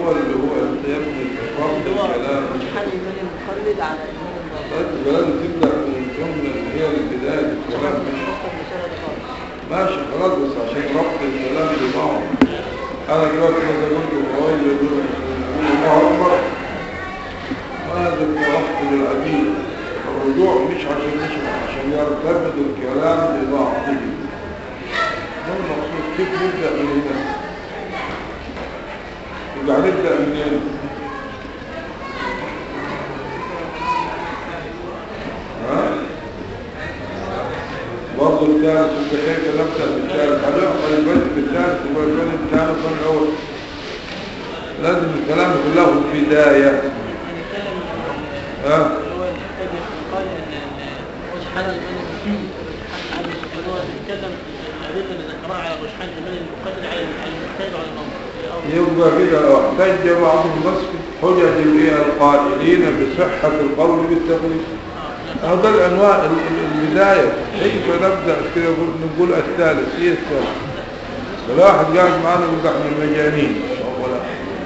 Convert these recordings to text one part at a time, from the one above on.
هو اللي هو انت يا ابني رفض هو الكلام رجحان ايمان المقلد على ايمان الناظر طيب لازم تبدا من الجمله اللي هي البدايه الكلام مصدر المسألة دي خالص ماشي خلاص بس عشان ربط الكلام ببعض انا دلوقتي مثلا قلت القواعد يقول الله اكبر وهذا الربط بالعديد الرجوع مش عشان مش عشان يرتبط الكلام ببعضه ده المقصود كيف نبدا من هنا يبقى هنبدا من هنا ها برضه الثالث انت كيف نبدا بالثالث هنقرا البدء بالثالث والبدء بالثالث والاول لازم الكلام كله البدايه هنتكلم ها اللي هو الحاج قال رجحان ايمان المقلد رجحان عن اللي هو بيتكلم الادله اللي ذكرها على رجحان ايمان المقلد على على المجتهد وعلى الناظر يبقى كده لو احتج بعض المسجد حجج الايه القائلين بصحه القول بالتقليد هذا الانواع ال- ال- البدايه كيف نبدا كده نقول نقول الثالث ايه الثالث الواحد قاعد معانا يقول احنا مجانين ولا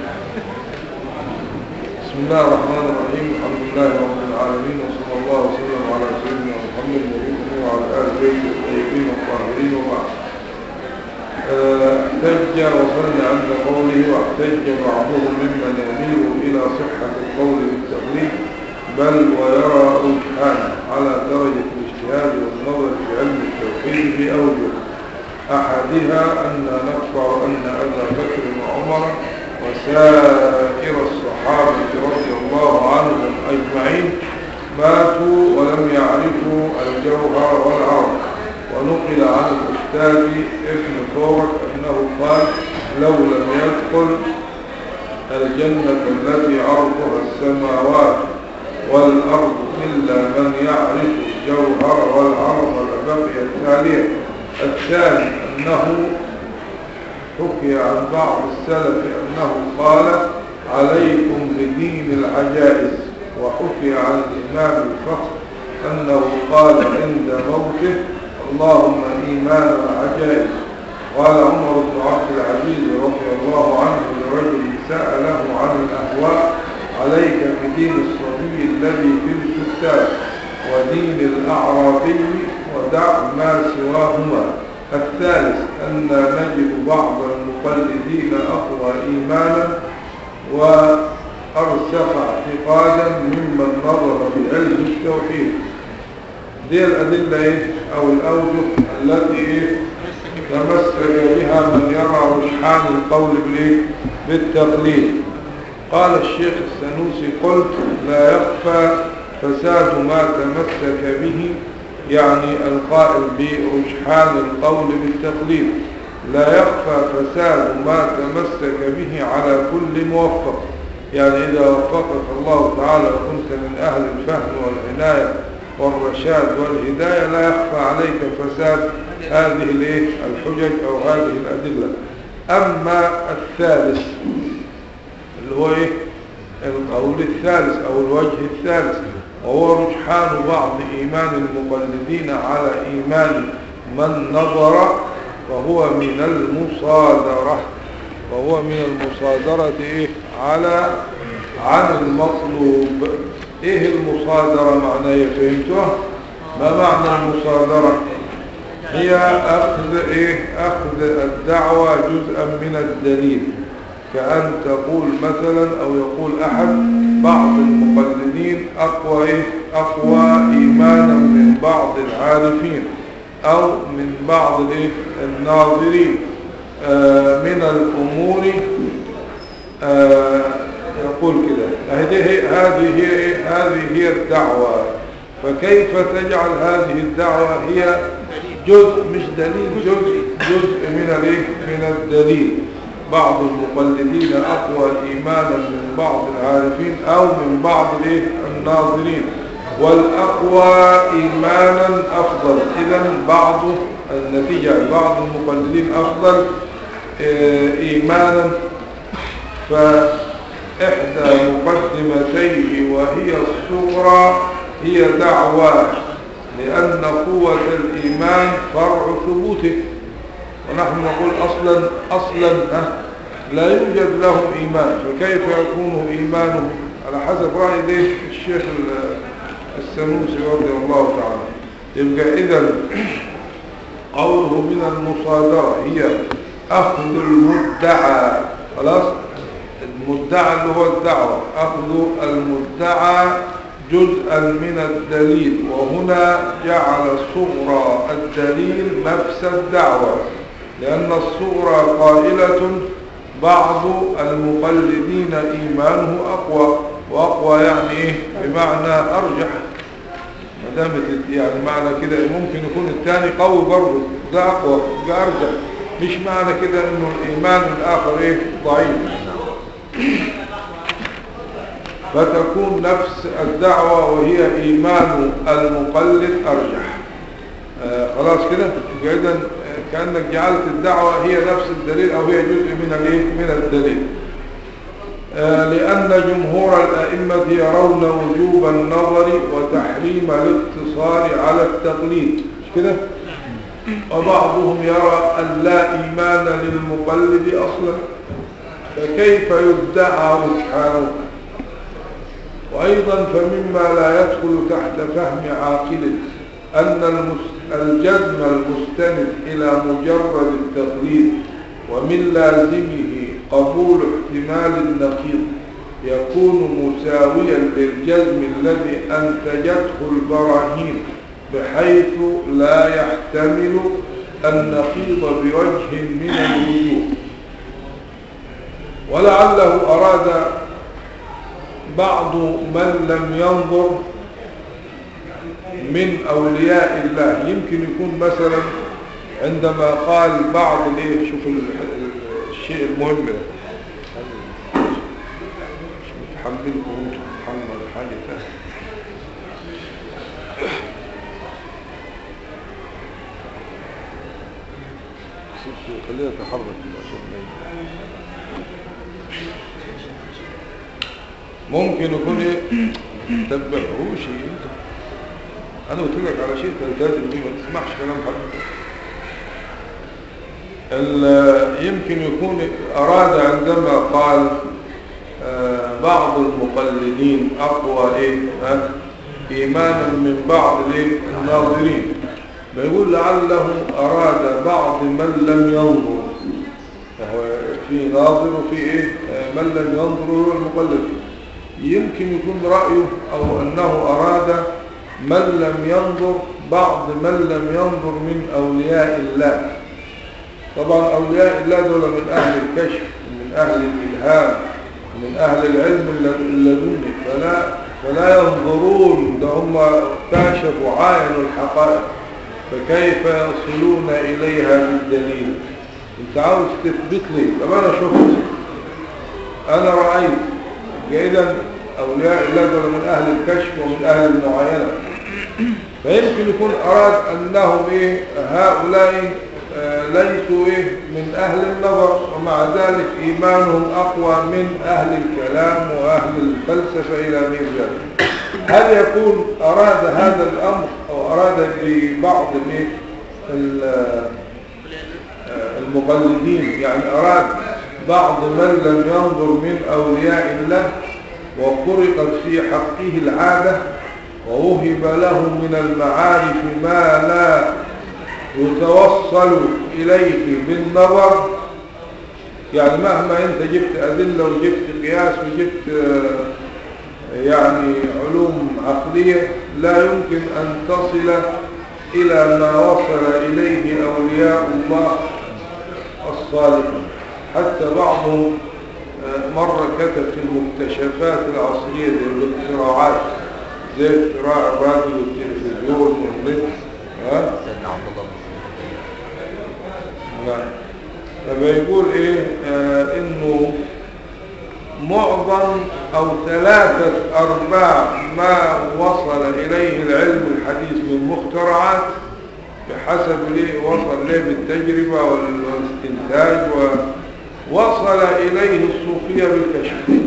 بسم الله الرحمن الرحيم الحمد لله رب العالمين وصلى الله وسلم على سيدنا محمد نبينا وعلى اله بيته الطيبين الطاهرين وبعد آه، احتج وصلنا عند قوله واحتج بعضهم ممن يميل الى صحه القول بالتقليد بل ويرى رجحانا على درجه الاجتهاد والنظر في علم التوحيد باوجه احدها ان نقطع ان ابا بكر وعمر وسائر الصحابه رضي الله عنهم اجمعين ماتوا ولم يعرفوا الجوهر والعرض ونقل عن الأستاذ ابن ثورك أنه قال لو لم يدخل الجنة التي عرضها السماوات والأرض إلا من يعرف الجوهر والعرض لبقي التالية الثاني أنه حكي عن بعض السلف أنه قال عليكم بدين العجائز وحكي عن الإمام الفخر أنه قال عند موته اللهم إيمان العجائز قال عمر بن عبد العزيز رضي الله عنه لرجل سأله عن الأهواء عليك بدين الصبي الذي في الكتاب ودين الأعرابي ودع ما سواهما الثالث أن نجد بعض المقلدين أقوى إيمانا وأرسخ اعتقادا ممن نظر بعلم التوحيد دي الأدلة إيه؟ أو الأوجه التي إيه؟ تمسك بها من يرى رجحان القول بالإيه؟ بالتقليد قال الشيخ السنوسي قلت لا يخفى فساد ما تمسك به يعني القائل برجحان القول بالتقليد لا يخفى فساد ما تمسك به على كل موفق يعني إذا وفقك الله تعالى وكنت من أهل الفهم والعناية والرشاد والهداية لا يخفى عليك فساد هذه الايه الحجج أو هذه الأدلة أما الثالث اللي هو إيه القول الثالث أو الوجه الثالث وهو رجحان بعض إيمان المقلدين على إيمان من نظر وهو من المصادرة وهو من المصادرة إيه على عن المطلوب إيه المصادرة معناه فهمتوها ما معنى المصادرة هي أخذ إيه أخذ الدعوة جزءا من الدليل كأن تقول مثلا أو يقول أحد بعض المقلدين أقوى إيه أقوى إيمانا من بعض العارفين أو من بعض الإيه الناظرين آه من الأمور آه يقول كده هذه هي هذه هي إيه؟ هذه هي الدعوة فكيف تجعل هذه الدعوة هي جزء مش دليل جزء جزء من الايه من الدليل بعض المقلدين اقوى ايمانا من بعض العارفين او من بعض الايه الناظرين والاقوى ايمانا افضل اذا بعض النتيجه بعض المقلدين افضل ايمانا فاحدى مقدمتيه وهي الصغرى هي دعوى لأن قوة الإيمان فرع ثبوته ونحن نقول أصلا أصلا لا يوجد لهم إيمان فكيف يكون إيمانهم على حسب رأي ده الشيخ ال- السنوسي رضي الله تعالى يبقى إذا قوله من المصادرة هي أخذ المدعى خلاص المدعى اللي هو الدعوة أخذ المدعى جزءا من الدليل وهنا جعل صغرى الدليل نفس الدعوة لأن الصغرى قائلة بعض المقلدين إيمانه أقوى وأقوى يعني إيه بمعنى أرجح ما دامت يعني معنى كده ممكن يكون الثاني قوي برضه ده أقوى ده أرجح مش معنى كده إنه الإيمان الآخر إيه ضعيف فتكون نفس الدعوة وهي إيمان المقلد أرجح آه خلاص كده إذا كأنك جعلت الدعوة هي نفس الدليل أو هي جزء من الإيه من الدليل آه لأن جمهور الأئمة يرون وجوب النظر وتحريم الاقتصار على التقليد مش كده وبعضهم يرى أن لا إيمان للمقلد أصلا فكيف يدعى رجحانه وأيضا فمما لا يدخل تحت فهم عاقل أن المس- الجزم المستند إلى مجرد التقليد ومن لازمه قبول احتمال النقيض يكون مساويا للجزم الذي أنتجته البراهين بحيث لا يحتمل النقيض بوجه من الوجوه ولعله أراد بعض من لم ينظر من أولياء الله يمكن يكون مثلا عندما قال بعض الايه شوف ال- الشيء المهم ده مش متحملكم انتم محمد حاجة تانية سيبته خليها تحرك عشان ما ي- ممكن يكون ايه تبعهوش انت انا قلت لك على شيء تلتزم بيه ما تسمعش كلام حد ال- يمكن يكون اراد عندما قال آه، بعض المقلدين اقوى ايه ها؟ ايمانا من بعض الايه الناظرين بيقول لعله اراد بعض من لم ينظر فهو في ناظر وفي ايه آه، من لم ينظر هو المقلد يمكن يكون رأيه او انه اراد من لم ينظر بعض من لم ينظر من اولياء الله طبعا اولياء الله دول من اهل الكشف من اهل الالهام من اهل العلم الل- اللدني فلا فلا ينظرون ده هم اكتشفوا عاينوا الحقائق فكيف يصلون اليها بالدليل انت عاوز تثبت لي طب انا شفت انا رأيت جيدا اولياء الله دول من اهل الكشف ومن اهل المعاينة فيمكن يكون اراد انهم ايه هؤلاء آه، ليسوا ايه من اهل النظر ومع ذلك ايمانهم اقوى من اهل الكلام واهل الفلسفة الى غير ذلك هل يكون اراد هذا الامر او اراد ببعض الايه ال- آه، المقلدين يعني أراد بعض من لم ينظر من أولياء الله وخرقت في حقه العادة ووهب له من المعارف ما لا يتوصل إليه بالنظر يعني مهما أنت جبت أدلة وجبت قياس وجبت آه، يعني علوم عقلية لا يمكن أن تصل إلى ما وصل إليه أولياء الله الصالحون حتى بعضهم آه، مرة كتب في المكتشفات العصرية زي الاختراعات زي اختراع الراديو والتلفزيون والنت ها؟ سيدنا عبد الله بن نعم فبيقول ايه آه انه معظم او ثلاثة ارباع ما وصل اليه العلم الحديث من مخترعات بحسب ليه وصل ليه بالتجربة وال- والاستنتاج ووصل اليه الصوفية بالكشف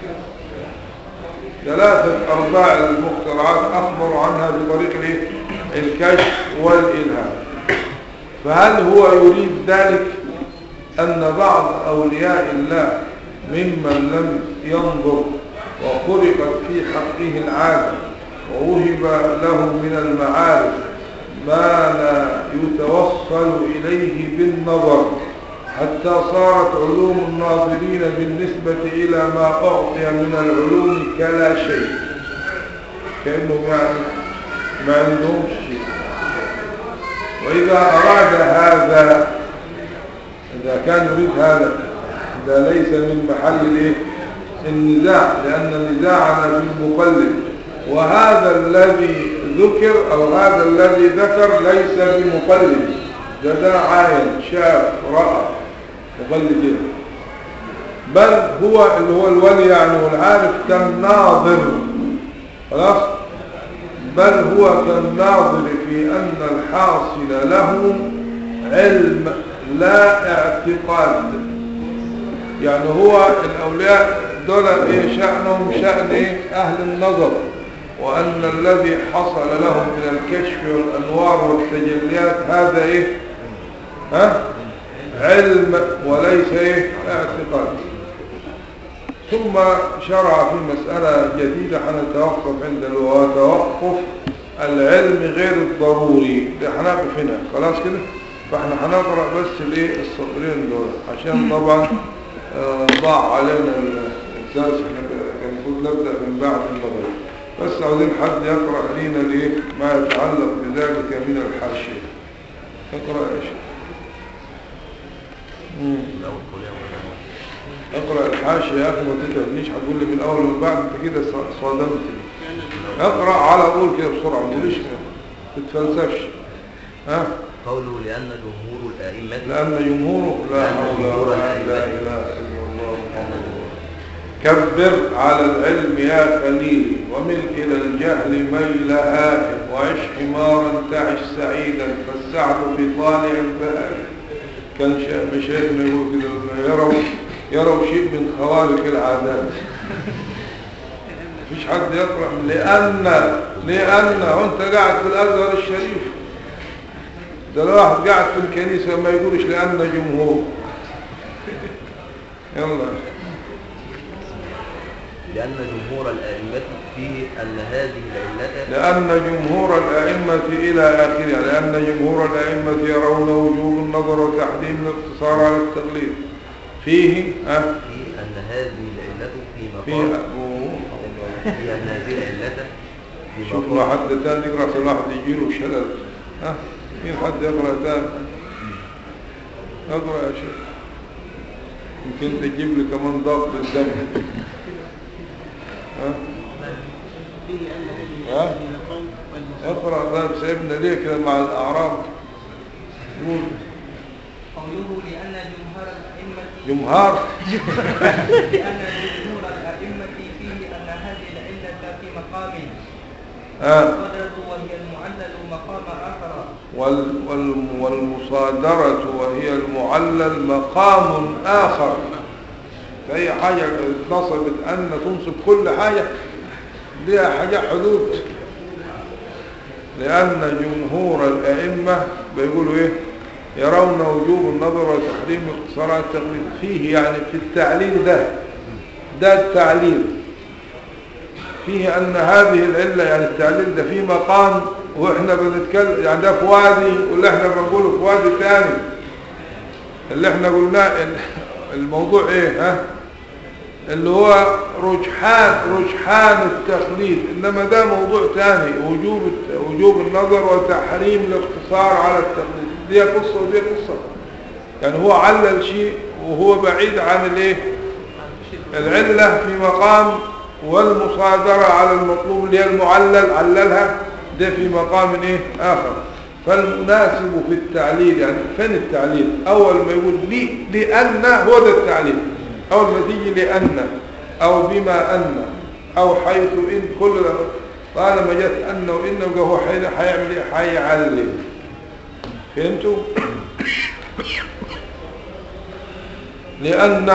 ثلاثة أرباع المخترعات أخبروا عنها بطريق الإيه؟ الكشف والإلهام فهل هو يريد ذلك أن بعض أولياء الله ممن لم ينظر وخلقت في حقه العادة ووهب له من المعارف ما لا يتوصل إليه بالنظر حتى صارت علوم الناظرين بالنسبة إلى ما أعطي من العلوم كلا شيء كأنه يعني ما عندهم شيء وإذا أراد هذا إذا كان يريد هذا ده ليس من محل الإيه؟ النزاع لأن نزاعنا في المقلد وهذا الذي ذكر أو هذا الذي ذكر ليس بمقلد ده ده عاين شاف رأى مقلدين بل هو اللي هو الولي يعني والعارف كالناظر خلاص بل هو كالناظر في أن الحاصل له علم لا اعتقاد يعني هو الأولياء دول إيه شأنهم شأن إيه أهل النظر وأن الذي حصل لهم من الكشف والأنوار والتجليات هذا إيه ها علم وليس إيه اعتقاد ثم شرع في مسألة جديدة حنتوقف عند توقف العلم غير الضروري ده هنقف هنا خلاص كده فاحنا هنقرأ بس الايه السطرين دول عشان طبعا آه، ضاع علينا الدرس احنا كان المفروض نبدأ من بعد المغرب بس عاوزين حد يقرأ لنا ليه ما يتعلق بذلك من الحاشية اقرأ يا شيخ مم. اقرأ الحاشية يا أخي ما تتعبنيش هتقول لي من الأول ومن بعد أنت كده صادمتني اقرأ على طول كده بسرعة ما تقوليش ما تتفلسفش ها قوله لأن جمهور الأئمة لأن جمهوره لا حول ولا إله إلا الله محمد كبر على العلم يا خليلي ومل إلى الجهل ميل هائم وعش حمارا تعش سعيدا فالسعد في طالع البهائم كان شا- مشايخنا يقول كده يروا يروا شيء من خوارق العادات مفيش حد يقرأ لأن لأن وانت قاعد في الأزهر الشريف ده لو واحد قاعد في الكنيسة ما يقولش لأن جمهور يلا لأن جمهور الأئمة فيه أن هذه العلة لأن جمهور الأئمة إلى آخرها لأن جمهور الأئمة يرون وجوب النظر وتحريم الاقتصار على التقليد فيه أه في أن هذه العلة في في مقام أبوه في أن هذه العلة في شوف ما مقام حد تاني يقرأ عشان واحد يجيله شلل ها مين حد يقرأ تاني اقرأ يا شيخ يمكن تجيب لي كمان ضغط الدم ها فيه أن ها؟ هذه المقام والمقام اقرأ بقى سيبنا ليه كده مع الأعراب قول قوله لأن جمهور الأئمة جمهار لأن جمهور الأئمة فيه أن هذه العلة في مقام ها القدرة وهي المعلل مقام آخر وال وال والمصادرة وهي المعلل مقام آخر فأي حاجة نصبت أن تنصب كل حاجة لها حاجة حدود لأن جمهور الأئمة بيقولوا إيه يرون وجوب النظر وتحريم اقتصار على التقليد فيه يعني في التعليل ده ده التعليل فيه أن هذه العلة يعني التعليل ده في مقام وإحنا بنتكلم يعني ده في وادي واللي إحنا بنقوله في وادي تاني اللي إحنا قلناه ال- الموضوع إيه ها اللي هو رجحان رجحان التقليد إنما ده موضوع تاني وجوب الت- وجوب النظر وتحريم الاقتصار على التقليد دي قصة ودي قصة يعني هو علل شيء وهو بعيد عن الايه العلة في مقام والمصادرة على المطلوب اللي هي المعلل عللها ده في مقام ايه آخر فالمناسب في التعليل يعني فين التعليل أول ما يقول لي لأن هو ده التعليل أول ما تيجي لأن أو بما أن أو حيث إن كل ده طالما جت أن وإن يبقى هو حي- حيعمل إيه حيعلم فهمتوا لأن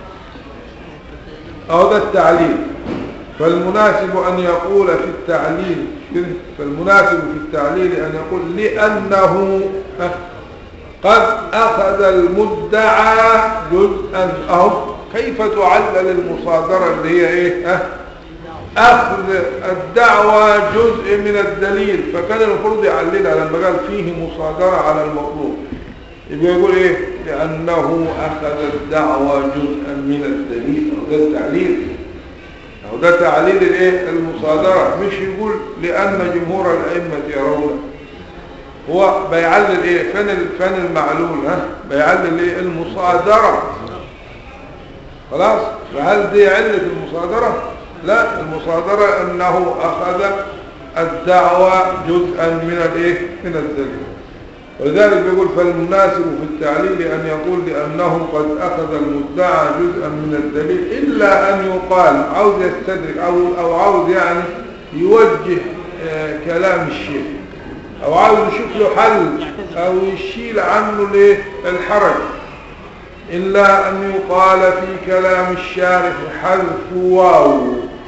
أو ده التعليل فالمناسب أن يقول في التعليل كده؟ فالمناسب في التعليل أن يقول لأنه ها، قد أخذ المدعى جزءا أهو كيف تعلل المصادرة اللي هي إيه أه؟ أخذ الدعوة جزء من الدليل فكان المفروض يعللها لما قال فيه مصادرة على المطلوب يبقى يقول إيه لأنه أخذ الدعوة جزءا من الدليل أو ده التعليل أو ده تعليل الإيه المصادرة مش يقول لأن جمهور الأئمة يرون هو بيعلل إيه فين ال- فين المعلول ها بيعلل إيه المصادرة خلاص فهل دي علة المصادرة لا المصادرة أنه أخذ الدعوة جزءا من الإيه من الدليل ولذلك بيقول فالمناسب في التعليل أن يقول لأنه قد أخذ المدعى جزءا من الدليل إلا أن يقال عاوز يستدرك أو, أو عاوز يعني يوجه آه كلام الشيخ أو عاوز يشوف له حل أو يشيل عنه الايه الحرج إلا أن يقال في كلام الشارح حذف واو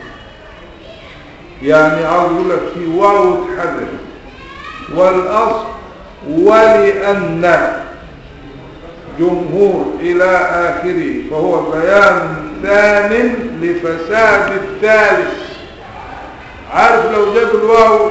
يعني عاوز يقول لك في واو تحذف والأصل ولأن جمهور إلى آخره فهو بيان ثان لفساد الثالث عارف لو جاب الواو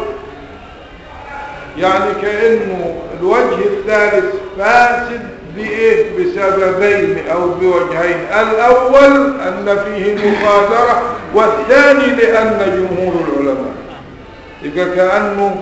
يعني كأنه الوجه الثالث فاسد بإيه بسببين أو بوجهين الأول أن فيه مصادرة والثاني لأن جمهور العلماء يبقى كأنه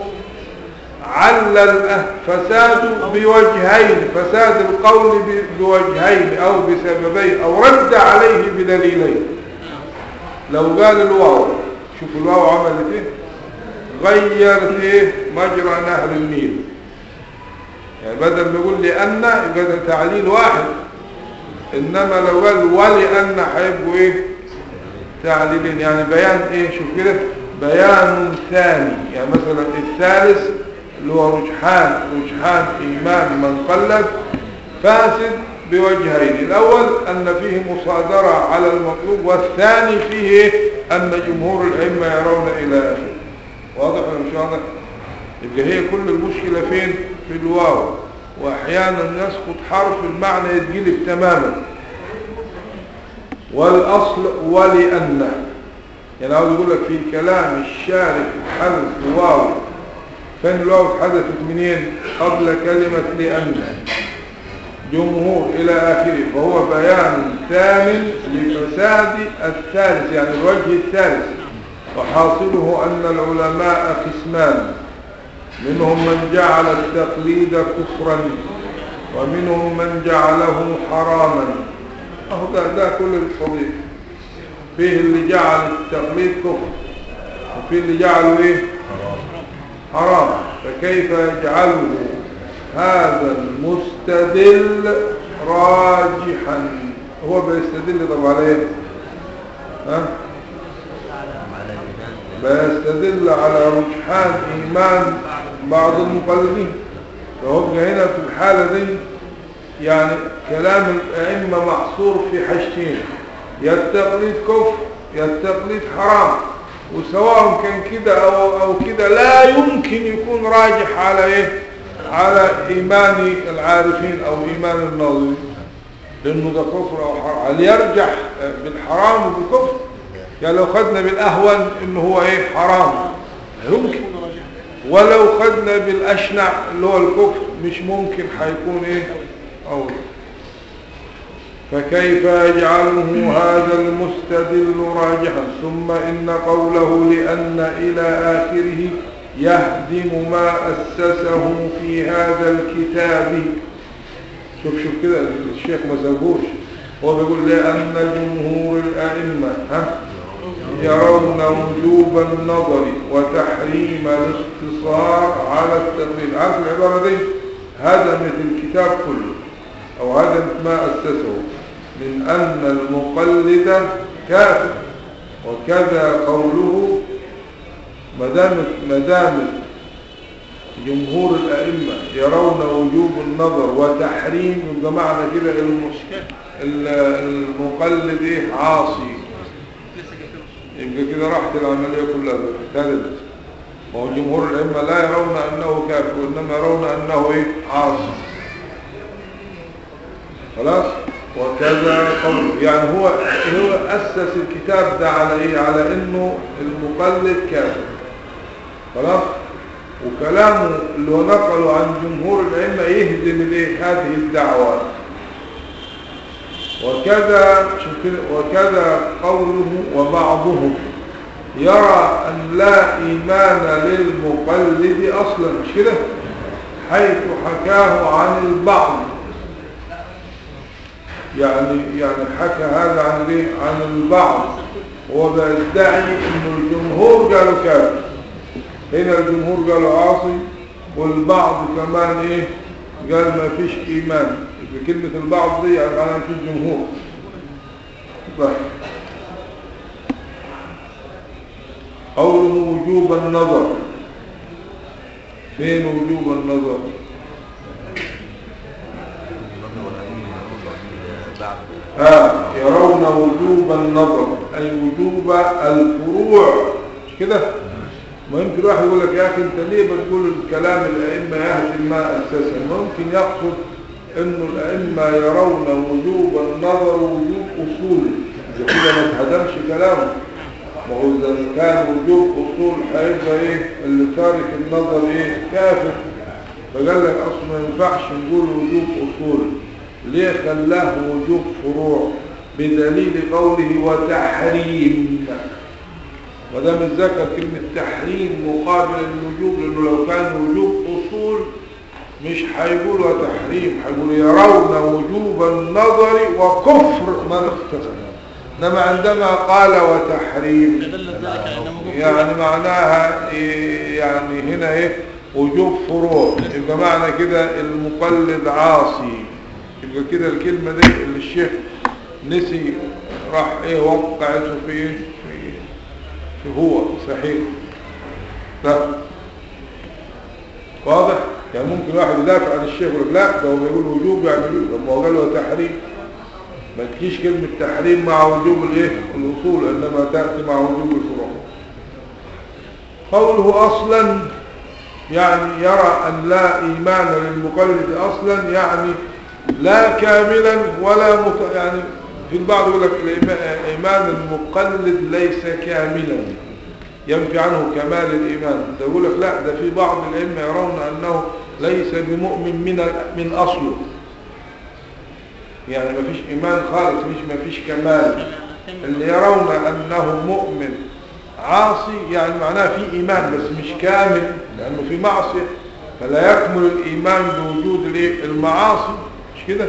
علل فساد بوجهين فساد القول بوجهين أو بسببين أو رد عليه بدليلين لو قال الواو شوف الواو عملت ايه غيرت ايه مجرى نهر النيل يعني بدل ما يقول لأن يبقى ده تعليل واحد إنما لو قال ولأن هيبقوا ايه تعليلين يعني بيان ايه شوف كده بيان ثاني يعني مثلا الثالث اللي هو رجحان رجحان إيمان من قلد فاسد بوجهين الأول أن فيه مصادرة على المطلوب والثاني فيه أن جمهور الأئمة يرون إلى آخره واضح ولا مش واضح يبقى هي كل المشكلة فين في الواو وأحيانا يسقط حرف المعنى يتجلب تماما والأصل ولأن يعني عاوز يقول لك في كلام الشارع حذف واو فين الواو اتحدثت منين قبل كلمة لأن جمهور إلى آخره فهو بيان ثامن لفساد الثالث يعني الوجه الثالث وحاصله أن العلماء قسمان منهم من جعل التقليد كفرا ومنهم من جعله حراما أهو ده, ده كل الفضيل فيه اللي جعل التقليد كفر وفيه اللي جعله ايه حرام فكيف يجعله هذا المستدل راجحا هو بيستدل طب على ايه ها على الإيمان بيستدل على رجحان ايمان بعض المقلدين فهو هنا في الحالة دي يعني كلام الأئمة محصور في حاجتين يا التقليد كفر يا التقليد حرام وسواء كان كده أو, أو كده لا يمكن يكون راجح على إيه على إيمان العارفين أو إيمان الناظرين لأنه ده كفر أو حرام هل يرجح بالحرام وبالكفر يعني لو خدنا بالأهون إنه هو إيه حرام لا يمكن ولو خدنا بالأشنع اللي هو الكفر مش ممكن هيكون إيه أولى فكيف يجعله هذا المستدل راجحا ثم إن قوله لأن إلى آخره يهدم ما أسسه في هذا الكتاب شوف شوف كده الشيخ ما سابوش هو بيقول لأن جمهور الأئمة ها يرون وجوب النظر وتحريم الاختصار على التقليد عارف العبارة دي هدمت الكتاب كله أو هدمت ما أسسه من أن المقلد كافر وكذا قوله مدامت مدامت جمهور الأئمة يرون وجوب النظر وتحريم يبقى معنى كده المش- ال- المقلد إيه عاصي يبقى كده راحت العملية كلها ثالث وهو جمهور الأئمة لا يرون أنه كافر وإنما يرون أنه إيه عاصي خلاص وكذا قوله يعني هو هو أسس الكتاب ده على إيه على إنه المقلد كافر خلاص وكلامه اللي هو نقله عن جمهور الأئمة يهدم الايه هذه الدعوة وكذا شوف كده، وكذا قوله وبعضهم يرى أن لا إيمان للمقلد أصلا مش كده حيث حكاه عن البعض يعني يعني حكى هذا عن ايه عن البعض هو بيدعي انه الجمهور قالوا كافر هنا الجمهور قالوا عاصي والبعض كمان ايه قال ما فيش ايمان بكلمة البعض دي يعني معناها في الجمهور طيب قوله وجوب النظر فين وجوب النظر بعد ها يرون وجوب النظر أي وجوب الفروع مش كده ما يمكن واحد يقول لك يا أخي أنت ليه بتقول الكلام الأئمة يهدم ما أساسا ممكن يقصد أنه الأئمة يرون وجوب النظر وجوب أصول إذا كده ما تهدمش كلامه ما هو إذا كان وجوب أصول هيبقى إيه اللي تارك النظر إيه كافر فقال لك أصلا ما ينفعش نقول وجوب أصول ليه خلاه وجوب فروع بدليل قوله وتحريم ودام ذكر كلمة تحريم مقابل الوجوب لأنه لو كان وجوب أصول مش هيقول وتحريم هيقول يرون وجوب النظر وكفر من اختزل إنما عندما قال وتحريم دل ذلك على أنه وجوب يعني معناها إيه يعني هنا ايه وجوب فروع يبقى معنى كده المقلد عاصي يبقى كده الكلمة دي اللي الشيخ نسي راح ايه وقعته في ايه في, في هو صحيح لا واضح يعني ممكن واحد يدافع عن الشيخ يقول لك لا ده هو بيقول وجوب يعني وجوب طب ما هو قال له تحريم ما تجيش كلمة تحريم مع وجوب الايه الأصول إنما تأتي مع وجوب الفروع قوله أصلا يعني يرى أن لا إيمان للمقلد أصلا يعني لا كاملا ولا مت... يعني في البعض يقول لك الإيما- إيمان المقلد ليس كاملا ينفي عنه كمال الإيمان ده يقول لك لا ده في بعض الأئمة يرون أنه ليس بمؤمن من ال- من أصله يعني ما فيش إيمان خالص مش ما فيش كمال اللي يرون أنه مؤمن عاصي يعني معناه في إيمان بس مش كامل لأنه في معصية فلا يكمل الإيمان بوجود الإيه؟ المعاصي مش كده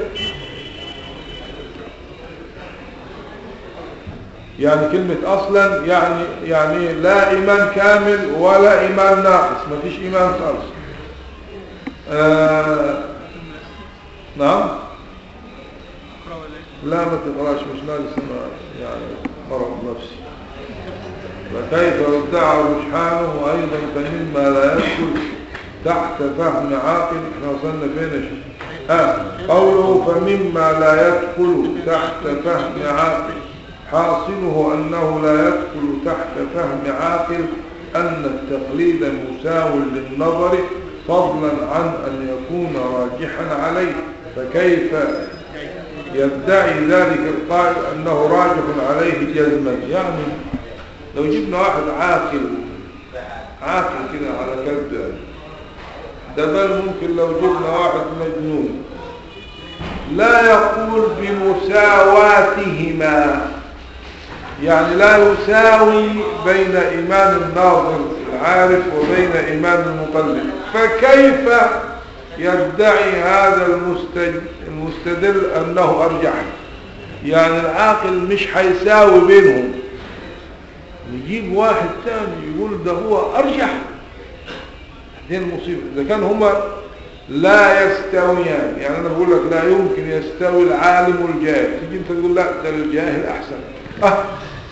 يعني كلمة أصلا يعني يعني لا إيمان كامل ولا إيمان ناقص ما فيش إيمان خالص آه نعم لا ما تقراش مش ناقص أنا يعني مرض نفسي وكيف ادعى رجحانه أيضا فمما لا يدخل تحت فهم عاقل احنا وصلنا فين يا شيخ آه قوله فمما لا يدخل تحت فهم عاقل حاصله أنه لا يدخل تحت فهم عاقل أن التقليد مساو للنظر فضلا عن أن يكون راجحا عليه فكيف يدعي ذلك القائل أنه راجح عليه جزما يعني لو جبنا واحد عاقل عاقل كده على كلب ده بل ممكن لو جبنا واحد مجنون لا يقول بمساواتهما يعني لا يساوي بين إيمان الناظر العارف وبين إيمان المقلد فكيف يدعي هذا المستج... المستدل أنه أرجح يعني العاقل مش هيساوي بينهم نجيب واحد ثاني يقول ده هو أرجح دي المصيبة إذا كان هما لا يستويان يعني أنا بقول لك لا يمكن يستوي العالم والجاهل تيجي أنت تقول لا ده الجاهل أحسن آه.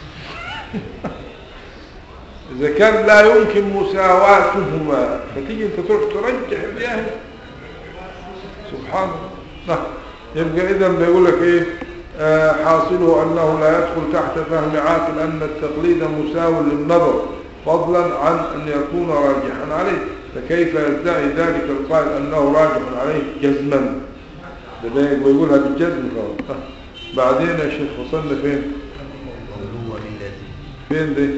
إذا كان لا يمكن مساواتهما فتيجي أنت تروح ترجح الجاهل سبحان الله يبقى إذا بيقول لك إيه آه حاصله أنه لا يدخل تحت فهم عاقل أن التقليد مساو للنظر فضلا عن أن يكون راجحا عليه فكيف يدعي ذلك القائل أنه راجح عليه جزما ده باين ويقولها بالجزم خلاص آه. بعدين يا شيخ وصلنا فين قوله ومن لازم فين دي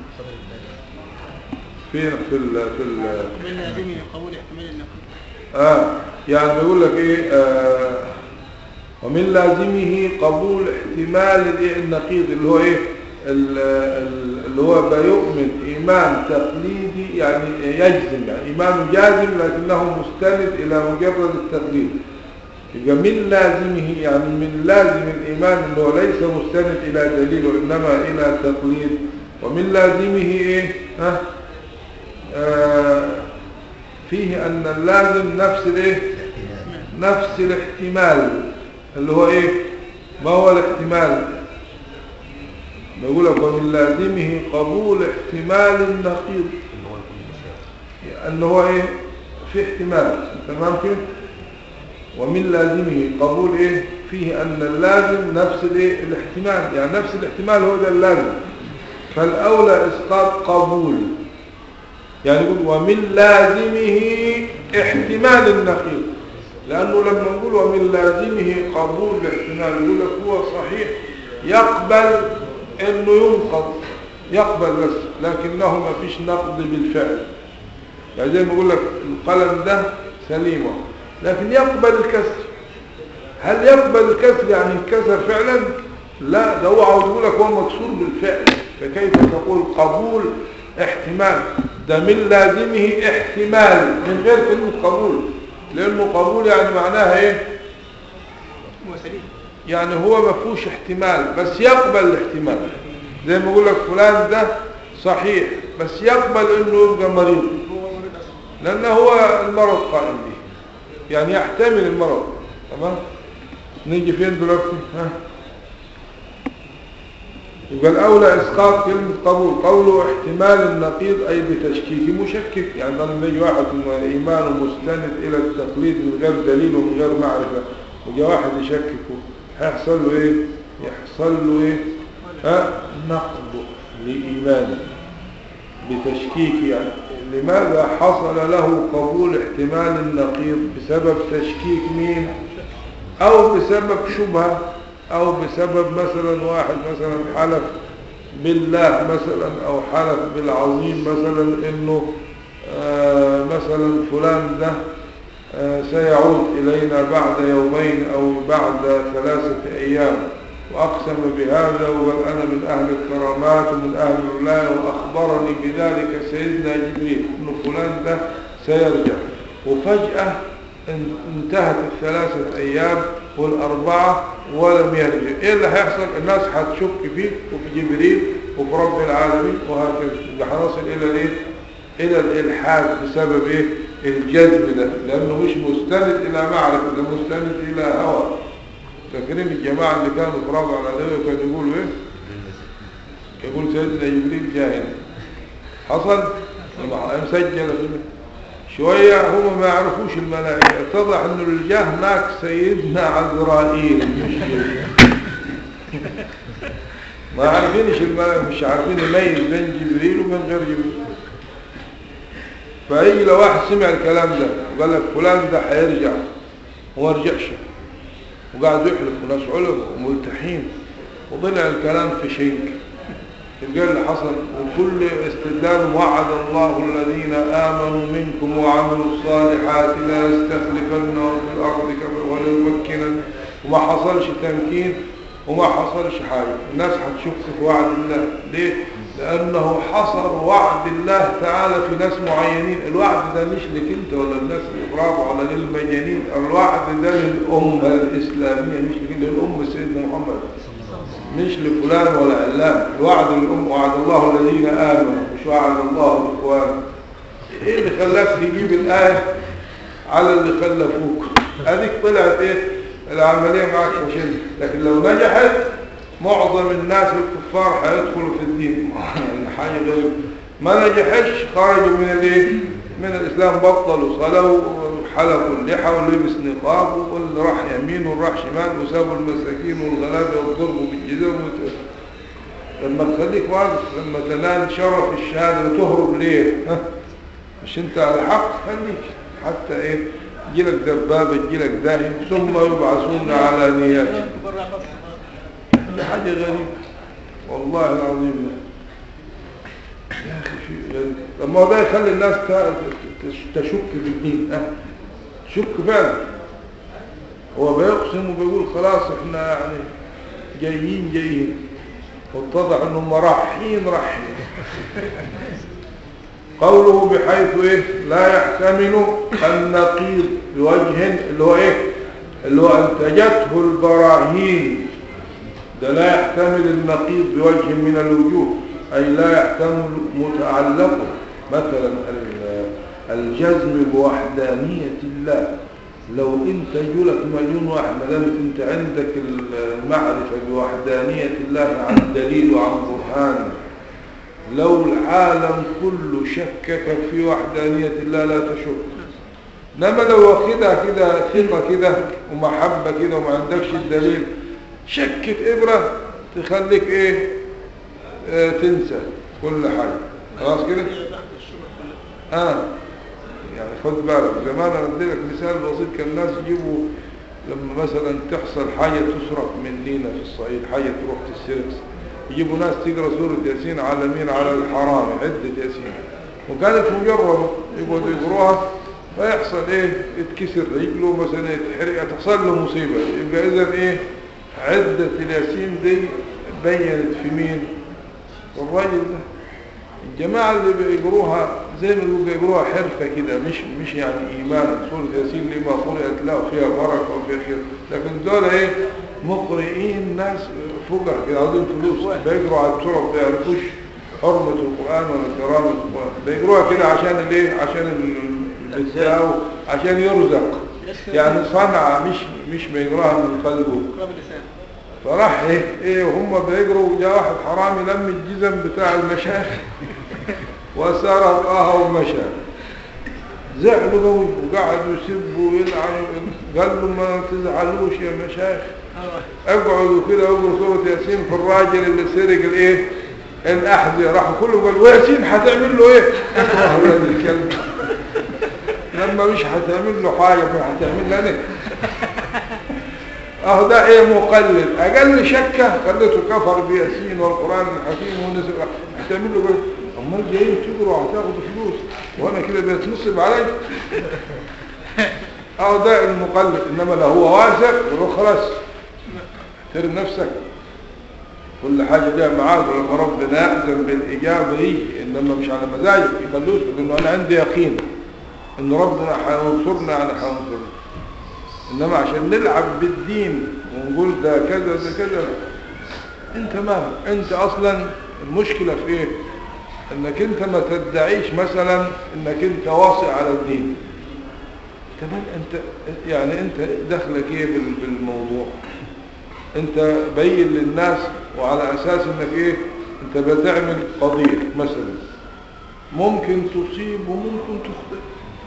فين في ال في ال من لازمه قبول احتمال النقل اه يعني بيقول لك ايه آه ومن لازمه قبول احتمال الإيه؟ النقيض اللي هو ايه ال- ال- اللي هو بيؤمن ايمان تقليدي يعني يجزم يعني ايمان جازم لكنه مستند الى مجرد التقليد يبقى من لازمه يعني من لازم الايمان اللي هو ليس مستند الى دليل وانما الى تقليد ومن لازمه ايه ها آه فيه ان اللازم نفس الايه الاحتمال نفس الاحتمال اللي هو ايه ما هو الاحتمال بيقول لك ومن لازمه قبول احتمال النقيض ان هو يكون مشابه ان هو ايه في احتمال تمام كده ومن لازمه قبول ايه فيه ان اللازم نفس الايه الاحتمال يعني نفس الاحتمال هو ده اللازم فالاولى اسقاط قبول يعني يقول ومن لازمه احتمال النقيض لانه لما نقول ومن لازمه قبول الاحتمال يقول لك هو صحيح يقبل انه ينقض يقبل بس لكنه ما فيش نقض بالفعل يعني زي ما بقول لك القلم ده سليمة لكن يقبل الكسر هل يقبل الكسر يعني انكسر فعلا لا ده هو عاوز يقول لك هو مكسور بالفعل فكيف تقول قبول احتمال ده من لازمه احتمال من غير كلمة قبول لانه قبول يعني معناها ايه هو سليم يعني هو ما فيهوش احتمال بس يقبل الاحتمال زي ما اقول لك فلان ده صحيح بس يقبل انه يبقى مريض هو مريض اصلا لان هو المرض قائم به يعني يحتمل المرض تمام نيجي فين دلوقتي ها يبقى الاولى اسقاط كلمه قبول قوله احتمال النقيض اي بتشكيك مشكك يعني لما يجي واحد من ايمانه مستند الى التقليد من غير دليل ومن غير معرفه وجاء واحد يشككه هيحصل له ايه يحصل له ايه ها نقض لايمانه بتشكيك يعني لماذا حصل له قبول احتمال النقيض بسبب تشكيك مين او بسبب شبهة او بسبب مثلا واحد مثلا حلف بالله مثلا او حلف بالعظيم مثلا انه آه مثلا فلان ده آه سيعود الينا بعد يومين او بعد ثلاثة ايام وأقسم بهذا وقال أنا من أهل الكرامات ومن أهل الولاية وأخبرني بذلك سيدنا جبريل أن فلان ده سيرجع وفجأة ان- انتهت الثلاثة أيام والأربعة ولم يرجع إيه اللي هيحصل الناس هتشك فيه وفي جبريل وفي رب العالمين وهكذا يبقى هنصل إلى الإيه إلى الإلحاد بسبب إيه الجذب ده لأنه مش مستند إلى معرفة ده مستند إلى هوى فاكرين الجماعة اللي كانوا في رابع العدوية كانوا يقولوا ايه يقول سيدنا جبريل جاهل حصل لما مسجل في شوية هم ما يعرفوش الملائكة اتضح انه الجاه هناك سيدنا عزرائيل مش جبريل. ما عارفينش الملائكة مش عارفين يميز بين جبريل وبين غير جبريل فأي لو واحد سمع الكلام ده وقال لك فلان ده هيرجع وما رجعش وقاعد يحلف وناس علم وملتحين وطلع الكلام في شنك يبقى اللي حصل وكل استدلال وعد الله الذين آمنوا منكم وعملوا الصالحات لا يستخلفنهم في الأرض كما وليمكنن وما حصلش تمكين وما حصلش حاجة الناس هتشك في وعد الله ليه؟ لأنه حصر وعد الله تعالى في ناس معينين الوعد ده مش لك انت ولا الناس الإبرار ولا للمجانين الوعد ده للأمة الإسلامية مش لك للأمة سيدنا محمد مش لفلان ولا علان الوعد للأمة وعد الله الذين آمنوا مش وعد الله الإخوان ايه اللي خلاك تجيب الآية على اللي خلفوك هذيك طلعت ايه العملية معك فشل لكن لو نجحت معظم الناس الكفار هيدخلوا في الدين حاجة غير ما نجحش خرجوا من الايه من الاسلام بطلوا صلوا حلقوا اللحى ولبس نقاب واللي راح يمين واللي راح شمال وسابوا المساكين والغلابة والضرب بالجزم وت... لما تخليك واقف لما تنال شرف الشهادة تهرب ليه ها؟ مش انت على حق خليك حتى ايه تجيلك دبابة تجيلك داهية ثم يبعثون على نياتهم برا خاص دي حاجة غريبة والله العظيم يا أخي شيء غريب طب ما هو ده يخلي الناس ت- ت- تشك في الدين أه شك فعلا هو بيقسم وبيقول خلاص احنا يعني جايين جايين واتضح انهم رايحين رايحين قوله بحيث ايه لا يحتمل النقيض بوجه اللي هو ايه اللي هو انتجته البراهين ده لا يحتمل النقيض بوجه من الوجوه أي لا يحتمل متعلقه مثلا ال- الجزم بوحدانية الله لو انت جولك مليون واحد ما دامت انت عندك المعرفة بوحدانية الله عن دليل وعن برهان لو العالم كله شكك في وحدانية الله لا تشك انما لو واخدها كده ثقة كده ومحبة كده وما عندكش الدليل شكة إبرة تخليك إيه آه تنسى كل حاجة خلاص كده آه يعني خد بالك زمان أنا أدي لك مثال بسيط كان الناس يجيبوا لما مثلا تحصل حاجة تسرق مننا في الصعيد حاجة تروح تسرق يجيبوا ناس تقرأ سورة ياسين على مين على الحرام عدة ياسين وكانت مجربة يقعدوا يقروها فيحصل ايه يتكسر رجله مثلا يتحرق تحصل له مصيبة يبقى اذا ايه عدة الياسين دي بينت في مين الراجل ده الجماعة اللي بيقروها زي ما يقولوا بيقروها حرفة كده مش مش يعني إيمانا سورة ياسين لما قرأت له فيها بركة وفيها خير لكن دول إيه مقرئين ناس فقر كده عاوزين فلوس بيقروا على الطرق ما بيعرفوش حرمة القرآن ولا كرامة القرآن بيقروها كده عشان الايه عشان ال- البتاع عشان يرزق يعني صنعة مش مش بيقراها من قلبه قرب اللسان فراح ايه ايه وهم بيجروا جاء واحد حرامي لم الجزم بتاع المشايخ وسرقها ومشى زعلوا قوي وقعدوا يسبوا ويلعنوا قال له ما تزعلوش يا مشايخ اقعدوا كده اقروا سورة ياسين في الراجل اللي سرق الايه الاحذية راحوا كله قال وياسين هتعمل له ايه اقرا ولاد الكلب لما مش هتعمل له حاجة ما هتعمل له ايه اهو ده ايه مقلد اقل شكة خليته كفر بياسين والقرآن الحكيم ونسب هتعمل له ايه امال جايين تجروا هتاخدوا فلوس وانا كده بيتنصب علي اهو ده المقلد انما لو هو واثق يقول خلاص احترم نفسك كل حاجة ليها معاد ولما ربنا يأذن بالإجابة هي إنما مش على مزاجك يخلوش لأنه أنا عندي يقين إن ربنا هينصرنا يعني هينصرنا إنما عشان نلعب بالدين ونقول ده كذا ده كذا أنت ما أنت أصلا المشكلة في إيه إنك أنت ما تدعيش مثلا إنك أنت واصي على الدين كمان أنت يعني أنت دخلك إيه بال- بالموضوع انت بين للناس وعلى اساس انك ايه انت بتعمل قضية مثلا ممكن تصيب وممكن تخطئ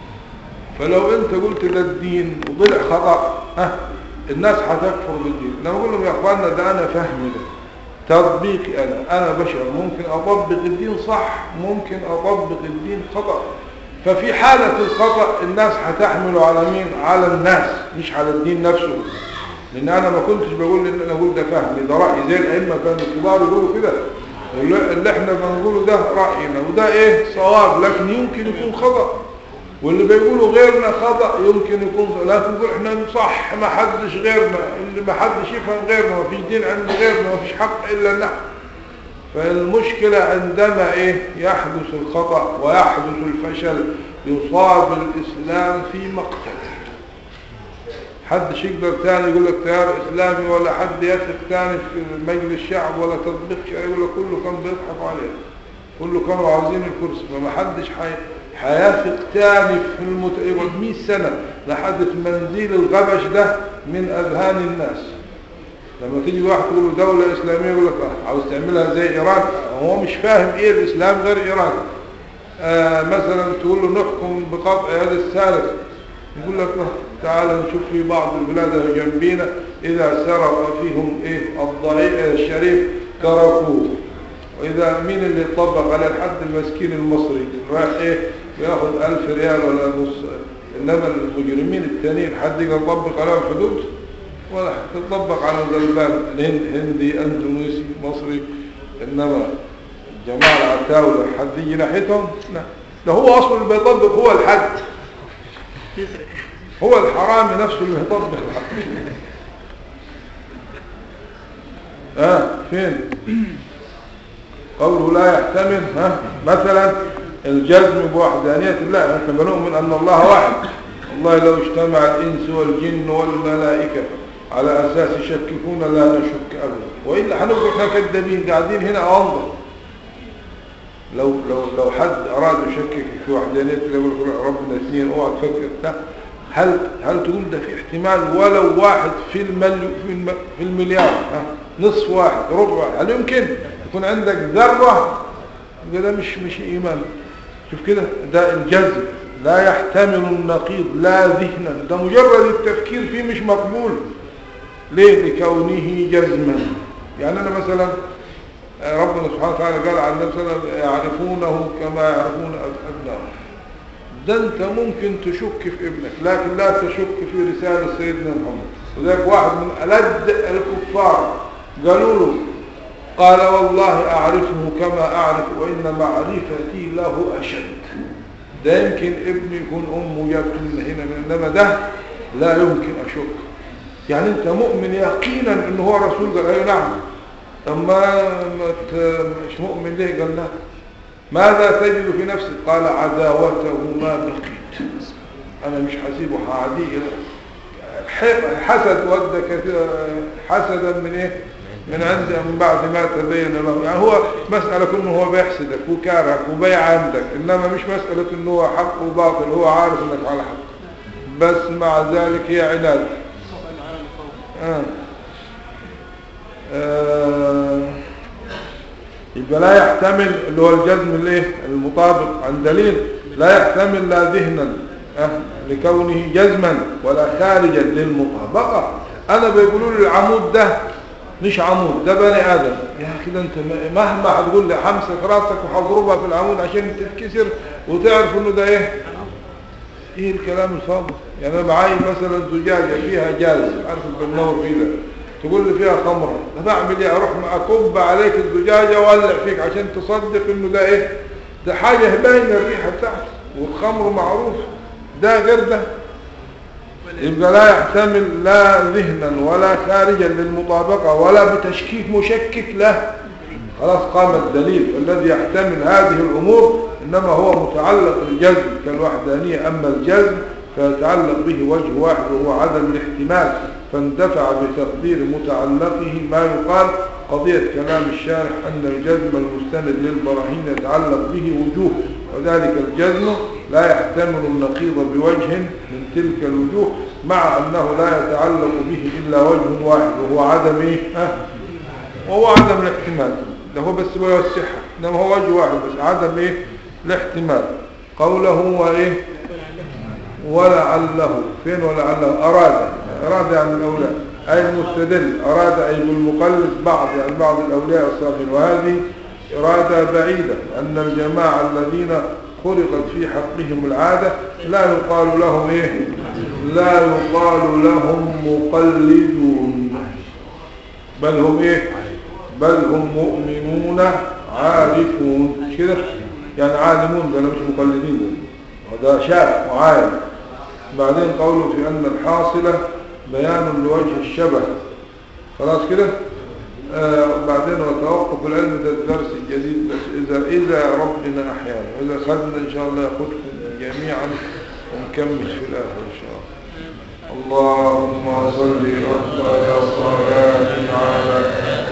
فلو انت قلت ده الدين وطلع خطأ ها الناس هتكفر بالدين لما اقول لهم يا اخوانا ده انا فهمي ده تطبيقي انا انا بشر ممكن اطبق الدين صح ممكن اطبق الدين خطأ ففي حالة الخطأ الناس هتحمله على مين على الناس مش على الدين نفسه لان انا ما كنتش بقول ان انا اقول ده فهمي ده رايي زي الائمه كانوا الكبار يقولوا كده اللي اللي احنا بنقوله ده راينا وده ايه صواب لكن يمكن يكون خطا واللي بيقولوا غيرنا خطا يمكن يكون لكن نقول احنا صح ما حدش غيرنا اللي ما حدش يفهم غيرنا ما فيش دين عند غيرنا ما فيش حق الا نحن فالمشكلة عندما ايه يحدث الخطأ ويحدث الفشل يصاب الإسلام في مقتله حدش يقدر تاني يقول لك تيار اسلامي ولا حد يثق تاني في مجلس الشعب ولا تطبيق شرعي ولا كله كان بيضحك عليه كله كانوا عاوزين الكرسي فما حدش حي... هيثق تاني في المت... يقعد 100 سنة لحد منزيل الغبش ده من اذهان الناس لما تيجي واحد تقول له دولة اسلامية يقول لك آه، عاوز تعملها زي ايران هو مش فاهم ايه الاسلام غير ايران آه مثلا تقول له نحكم بقطع يد السارق يقول لك آه، تعال نشوف في بعض البلاد اللي جنبينا إذا سرق فيهم إيه الضعيف الشريف تركوه وإذا مين اللي يطبق على الحد المسكين المصري رايح إيه بياخد ألف ريال ولا نص إنما المجرمين التانيين حد يقدر يطبق عليهم الحدود ولا تطبق على غلبان الهند هندي اندونيسي مصري انما الجماعه العتاوله حد يجي ناحيتهم لا ده هو اصلا اللي بيطبق هو الحد تفرق هو الحرامي نفسه اللي بيطبق الحد اه فين قوله لا يحتمل ها مثلا الجزم بوحدانية الله نحن بنؤمن أن الله واحد والله لو اجتمع الإنس والجن والملائكة على أساس يشككون لا نشك أبدا وإلا هنبقى احنا كذابين قاعدين هنا أنظر لو لو لو حد أراد يشكك في وحدانية الله يقول لك ربنا اثنين اوعى تفكر لا هل هل تقول ده في احتمال ولو واحد في المل في, الم في المليار ها؟ نصف واحد ربع واحد هل يمكن يكون عندك ذرة يبقى ده مش مش إيمان شوف كده ده الجزم لا يحتمل النقيض لا ذهنا ده مجرد التفكير فيه مش مقبول ليه لكونه جزما يعني أنا مثلا آه، ربنا سبحانه وتعالى قال عن نفسنا يعرفونه كما يعرفون أبنائهم ده انت ممكن تشك في ابنك لكن لا تشك في رسالة سيدنا محمد وذلك واحد من ألد الكفار قالوا له قال والله أعرفه كما أعرف وإن معرفتي له أشد ده يمكن ابني يكون أمه جابت من هنا من إنما ده لا يمكن أشك يعني أنت مؤمن يقينا أنه هو رسول قال أيوة نعم أما ما ت- مش مؤمن ليه قال لا ماذا تجد في نفسك قال عداوته ما بقيت أنا مش حسيبه عادي ح- حسد ود كثير حسدا من إيه من عند من بعد ما تبين له يعني هو مسألة كأنه هو بيحسدك وكارهك وبيع عندك إنما مش مسألة إنه هو حق وباطل هو عارف إنك على حق بس مع ذلك هي عناد آه. آه. يبقى لا يحتمل اللي هو الجزم الايه المطابق عن دليل لا يحتمل لا ذهنا أه لكونه جزما ولا خارجا للمطابقة انا بيقولوا لي العمود ده مش عمود ده بني ادم يا اخي ده انت م- مهما هتقول لي حمسك راسك وهضربها في العمود عشان تتكسر وتعرف انه ده ايه ايه الكلام الفاضي يعني انا معايا مثلا زجاجه فيها جاز عارف بالنور فيه ده تقول لي فيها خمره طب اعمل ايه اروح اكب عليك الزجاجه واولع فيك عشان تصدق انه ده ايه ده حاجه باينه الريحه بتاعته والخمر معروف ده غير ده يبقى لا يحتمل لا ذهنا ولا خارجا للمطابقه ولا بتشكيك مشكك له خلاص قام الدليل الذي يحتمل هذه الأمور إنما هو متعلق بالجزم كالوحدانية أما الجزم فيتعلق به وجه واحد وهو عدم الاحتمال فاندفع بتقدير متعلقه ما يقال قضية كلام الشارح أن الجزم المستند للبراهين يتعلق به وجوه وذلك الجزم لا يحتمل النقيض بوجه من تلك الوجوه مع أنه لا يتعلق به إلا وجه واحد وهو عدم إيه؟ ها؟ وهو عدم الاحتمال ده هو بس هو الصحة انما هو وجه واحد بس عدم ايه الاحتمال قوله هو ايه ولعله فين ولعله اراد اراد يعني الاولاد اي المستدل اراد اي بالمقلد بعض يعني بعض الاولياء الصالحين وهذه ارادة بعيدة ان الجماعة الذين خلقت في حقهم العادة لا يقال لهم ايه لا يقال لهم مقلدون بل هم ايه بل هم مؤمنون عارفون مش كده يعني عالمون ده مش مقلدين ده وده شاف وعالم بعدين قوله في ان الحاصلة بيان لوجه الشبه خلاص كده آه بعدين وتوقف العلم ده الدرس الجديد بس اذا اذا ربنا احيانا واذا خدنا ان شاء الله ياخدكم جميعا ونكمل في الاخر ان شاء الله اللهم صل أفضل صلاة على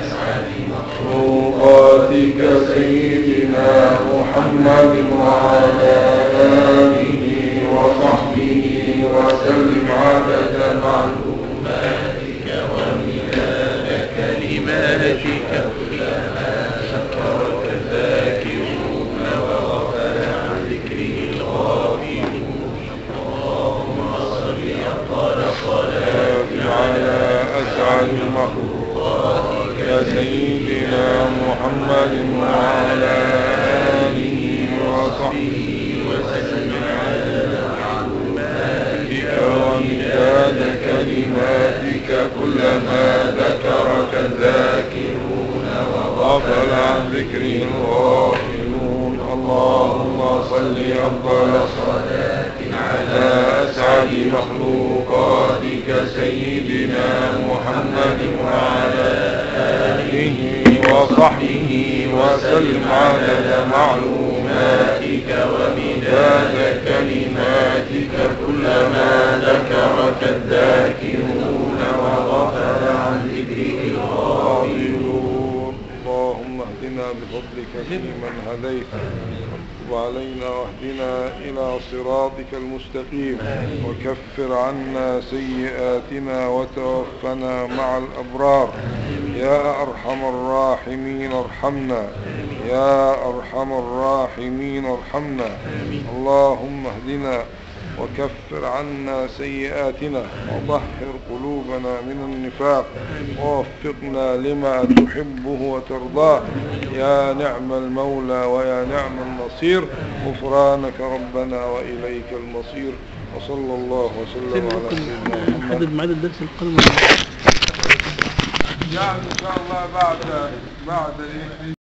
مخلوقاتك سيدنا محمد وعلى آله وصحبه وسلم عدد معلوماتك ومداد كلماتك كلما ذكرك الذاكرون وغفل عن ذكره الغافلون اللهم صل أفضل صلاة على أسعد مخلوقاتك سيدنا محمد وعلى آله وصحبه وسلم على معلومات كلما ذكرك الذاكرون وغفل عن ذكره الغافلون اللهم صل أفضل صلاة على أسعد مخلوقاتك سيدنا محمد وعلى آله وصحبه وسلم عدد معلوماتك ومداد كلماتك كلما ذكرك الذاكرون وغفل عن ذكرك الغافلون اللهم اهدنا بفضلك فيمن هديت وتب علينا واهدنا إلى صراطك المستقيم وكفر عنا سيئاتنا وتوفنا مع الأبرار يا أرحم الراحمين ارحمنا يا أرحم الراحمين ارحمنا اللهم اهدنا وكفر عنا سيئاتنا وطهر قلوبنا من النفاق ووفقنا لما تحبه وترضاه يا نعم المولى ويا نعم النصير غفرانك ربنا وإليك المصير وصلى الله وسلم سيدنا على ممكن سيدنا محمد نحدد ميعاد الدرس القادم يعني إن شاء الله بعد بعد إيه